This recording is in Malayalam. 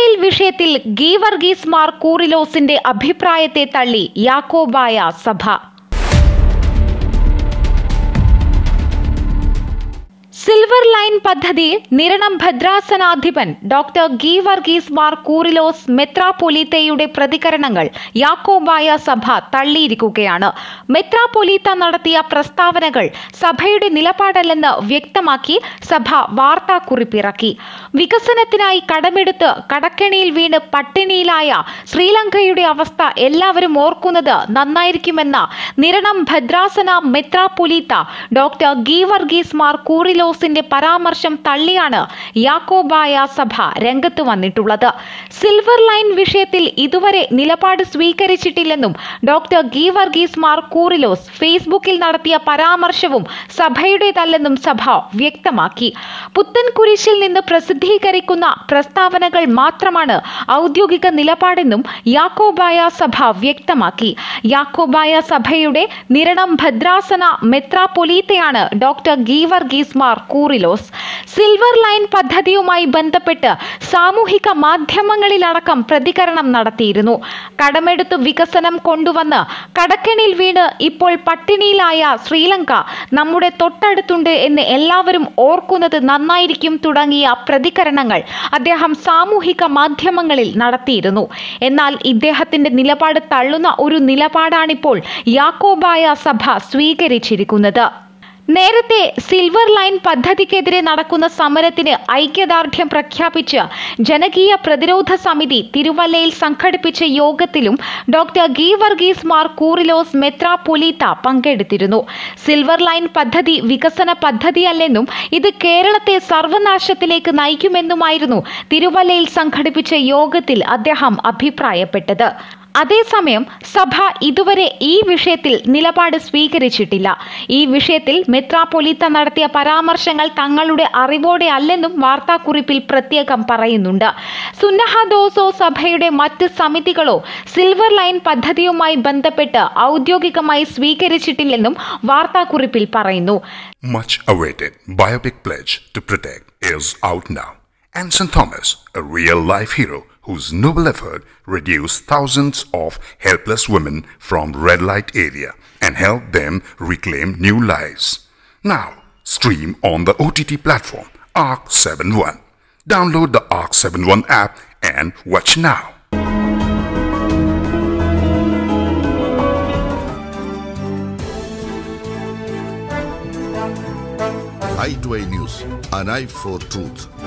ഇസ്രായേൽ വിഷയത്തിൽ ഗീവർഗീസ് മാർ കൂറിലോസിന്റെ അഭിപ്രായത്തെ തള്ളി യാക്കോബായ സഭ സിൽവർ ലൈൻ പദ്ധതി നിരണം ഭദ്രാസനാധിപൻ ഡോക്ടർ ഗീ വർഗീസ് മാർ കൂറിലോസ് മെത്രാപൊലീത്തയുടെ പ്രതികരണങ്ങൾ യാക്കോബായ സഭ തള്ളിയിരിക്കുകയാണ് മെത്രാപൊലീത്ത നടത്തിയ പ്രസ്താവനകൾ സഭയുടെ നിലപാടല്ലെന്ന് വ്യക്തമാക്കി സഭ വാർത്താക്കുറിപ്പിറക്കി വികസനത്തിനായി കടമെടുത്ത് കടക്കെണിയിൽ വീണ് പട്ടിണിയിലായ ശ്രീലങ്കയുടെ അവസ്ഥ എല്ലാവരും ഓർക്കുന്നത് നന്നായിരിക്കുമെന്ന നിരണം ഭദ്രാസന മെത്രാപൊലീത്ത ഡോക്ടർ ഗീ വർഗീസ് മാർ കൂറിലോസിന്റെ പരാമർശം തള്ളിയാണ് യാക്കോബായ സഭ രംഗത്ത് വന്നിട്ടുള്ളത് സിൽവർ ലൈൻ വിഷയത്തിൽ ഇതുവരെ നിലപാട് സ്വീകരിച്ചിട്ടില്ലെന്നും ഡോക്ടർ ഗീ വർഗീസ് മാർ കൂറിലോസ് ഫേസ്ബുക്കിൽ നടത്തിയ പരാമർശവും സഭയുടേതല്ലെന്നും സഭ വ്യക്തമാക്കി പുത്തൻകുരിശിൽ നിന്ന് പ്രസിദ്ധീകരിക്കുന്ന പ്രസ്താവനകൾ മാത്രമാണ് ഔദ്യോഗിക നിലപാടെന്നും യാക്കോബായ സഭ വ്യക്തമാക്കി യാക്കോബായ സഭയുടെ നിരണം ഭദ്രാസന മെത്രാപൊലീത്തയാണ് doctor Geevarghese Mar Coorilos silver line പദ്ധതിയുമായി ബന്ധപ്പെട്ട് സാമൂഹിക മാധ്യമങ്ങളിലടക്കം പ്രതികരണം നടത്തിയിരുന്നു കടമെടുത്ത് വികസനം കൊണ്ടുവന്ന് കടക്കെണിൽ വീണ് ഇപ്പോൾ പട്ടിണിയിലായ ശ്രീലങ്ക നമ്മുടെ തൊട്ടടുത്തുണ്ട് എന്ന് എല്ലാവരും ഓർക്കുന്നത് നന്നായിരിക്കും തുടങ്ങിയ പ്രതികരണങ്ങൾ അദ്ദേഹം സാമൂഹിക മാധ്യമങ്ങളിൽ നടത്തിയിരുന്നു എന്നാൽ ഇദ്ദേഹത്തിന്റെ നിലപാട് തള്ളുന്ന ഒരു നിലപാടാണിപ്പോൾ യാക്കോബായ സഭ സ്വീകരിച്ചിരിക്കുന്നത് നേരത്തെ സിൽവർ ലൈൻ പദ്ധതിക്കെതിരെ നടക്കുന്ന സമരത്തിന് ഐക്യദാർഢ്യം പ്രഖ്യാപിച്ച് ജനകീയ പ്രതിരോധ സമിതി തിരുവല്ലയിൽ സംഘടിപ്പിച്ച യോഗത്തിലും ഡോക്ടർ ഗീ വർഗീസ് മാർ കൂറിലോസ് മെത്രാപൊലീത്ത പങ്കെടുത്തിരുന്നു സിൽവർ ലൈൻ പദ്ധതി വികസന പദ്ധതിയല്ലെന്നും ഇത് കേരളത്തെ സർവനാശത്തിലേക്ക് നയിക്കുമെന്നുമായിരുന്നു തിരുവല്ലയിൽ സംഘടിപ്പിച്ച യോഗത്തിൽ അദ്ദേഹം അഭിപ്രായപ്പെട്ടത് അതേസമയം സഭ ഇതുവരെ ഈ വിഷയത്തിൽ നിലപാട് സ്വീകരിച്ചിട്ടില്ല ഈ വിഷയത്തിൽ മെത്രാപൊലീത്ത നടത്തിയ പരാമർശങ്ങൾ തങ്ങളുടെ അറിവോടെ അല്ലെന്നും വാർത്താക്കുറിപ്പിൽ പ്രത്യേകം പറയുന്നുണ്ട് സുന്നഹദോസോ സഭയുടെ മറ്റ് സമിതികളോ സിൽവർ ലൈൻ പദ്ധതിയുമായി ബന്ധപ്പെട്ട് ഔദ്യോഗികമായി സ്വീകരിച്ചിട്ടില്ലെന്നും വാർത്താക്കുറിപ്പിൽ പറയുന്നു Much awaited biopic pledge to protect is out now. And St. Thomas, a real life hero whose noble effort reduced thousands of helpless women from red light area and helped them reclaim new lives. Now, stream on the OTT platform ARC 71. Download the ARC 71 app and watch now. i2i News, an eye for truth.